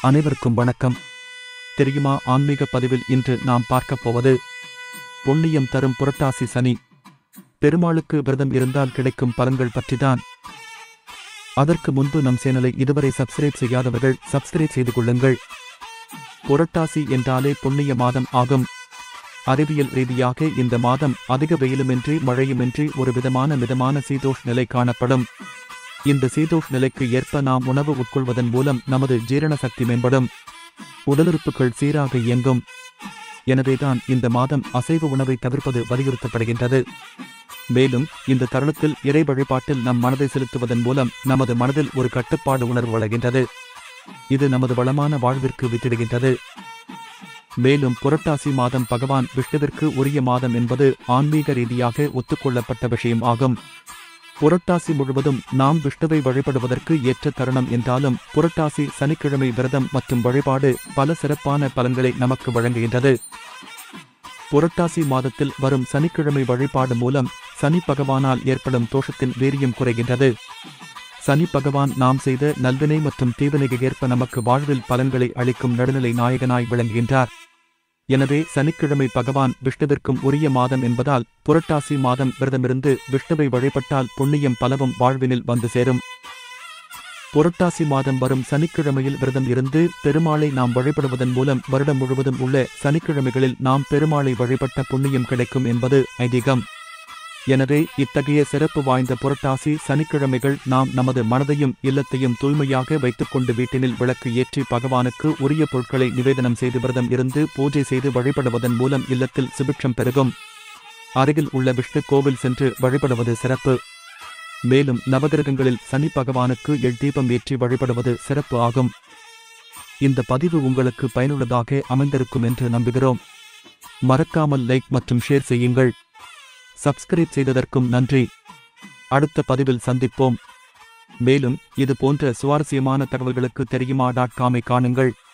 அனைவருக்கும் வணக்கம் தெரியுமா ஆன்மீக பதிவில் இன்று நாம் பார்க்கப் போவது புண்ணியம் தரும் புரட்டாசி சனி பெருமாளுக்கு விரதம் இருந்தால் கிடைக்கும் பலன்கள் பற்றிதான் அதற்கு முன்பு நம் சேனலை இதுவரை சப்ஸ்கிரைப் செய்யாதவர்கள் சப்ஸ்கிரைப் செய்து கொள்ளுங்கள் புரட்டாசி என்றாலே புண்ணிய மாதம் ஆகும் அறிவியல் ரீதியாக இந்த மாதம் அதிக வெயிலுமின்றி மழையுமின்றி ஒரு விதமான மிதமான சீதோஷ் நிலை காணப்படும் இந்த சீதோஷ் நிலைக்கு ஏற்ப நாம் உணவு உட்கொள்வதன் மூலம் நமது ஜீரண சக்தி மேம்படும் உடலுறுப்புகள் சீராக இயங்கும் எனவேதான் இந்த மாதம் அசைவ உணவை தவிர்ப்பது வலியுறுத்தப்படுகின்றது மேலும் இந்த தருணத்தில் இறை வழிபாட்டில் நம் மனதை செலுத்துவதன் மூலம் நமது மனதில் ஒரு கட்டுப்பாடு உணர்வு வளர்கின்றது இது நமது வளமான வாழ்விற்கு வித்திடுகின்றது மேலும் புரட்டாசி மாதம் பகவான் விஷ்ணுவிற்கு உரிய மாதம் என்பது ஆன்மீக ரீதியாக ஒத்துக்கொள்ளப்பட்ட விஷயம் ஆகும் புரட்டாசி முழுவதும் நாம் விஷ்ணுவை வழிபடுவதற்கு ஏற்ற தருணம் என்றாலும் புரட்டாசி சனிக்கிழமை விரதம் மற்றும் வழிபாடு பல சிறப்பான பலன்களை நமக்கு வழங்குகின்றது புரட்டாசி மாதத்தில் வரும் சனிக்கிழமை வழிபாடு மூலம் சனி பகவானால் ஏற்படும் தோஷத்தின் வீரியம் குறைகின்றது சனி பகவான் நாம் செய்த நல்வினை மற்றும் தீவினைக்கு ஏற்ப நமக்கு வாழ்வில் பலன்களை அளிக்கும் நடுநிலை நாயகனாய் விளங்குகின்றார் எனவே சனிக்கிழமை பகவான் விஷ்ணுவிற்கும் உரிய மாதம் என்பதால் புரட்டாசி மாதம் விரதமிருந்து விஷ்ணுவை வழிபட்டால் புண்ணியம் பலவும் வாழ்வினில் வந்து சேரும் புரட்டாசி மாதம் வரும் சனிக்கிழமையில் விரதம் இருந்து பெருமாளை நாம் வழிபடுவதன் மூலம் வருடம் முழுவதும் உள்ள சனிக்கிழமைகளில் நாம் பெருமாளை வழிபட்ட புண்ணியம் கிடைக்கும் என்பது ஐதீகம் எனவே இத்தகைய சிறப்பு வாய்ந்த புரட்டாசி சனிக்கிழமைகள் நாம் நமது மனதையும் இல்லத்தையும் தூய்மையாக வைத்துக்கொண்டு வீட்டினில் விளக்கு ஏற்றி பகவானுக்கு உரிய பொருட்களை நிவேதனம் செய்து விரதம் இருந்து பூஜை செய்து வழிபடுவதன் மூலம் இல்லத்தில் சுபிட்சம் பெருகும் அருகில் உள்ள விஷ்ணு கோவில் சென்று வழிபடுவது சிறப்பு மேலும் நவகிரகங்களில் சனி பகவானுக்கு எள் தீபம் ஏற்றி வழிபடுவது சிறப்பு ஆகும் இந்த பதிவு உங்களுக்கு பயனுள்ளதாக அமைந்திருக்கும் என்று நம்புகிறோம் மறக்காமல் லைக் மற்றும் ஷேர் செய்யுங்கள் சப்ஸ்கிரைப் செய்ததற்கும் நன்றி அடுத்த பதிவில் சந்திப்போம் மேலும் இது போன்ற சுவாரஸ்யமான தகவல்களுக்கு தெரியுமா டாட் காமை காணுங்கள்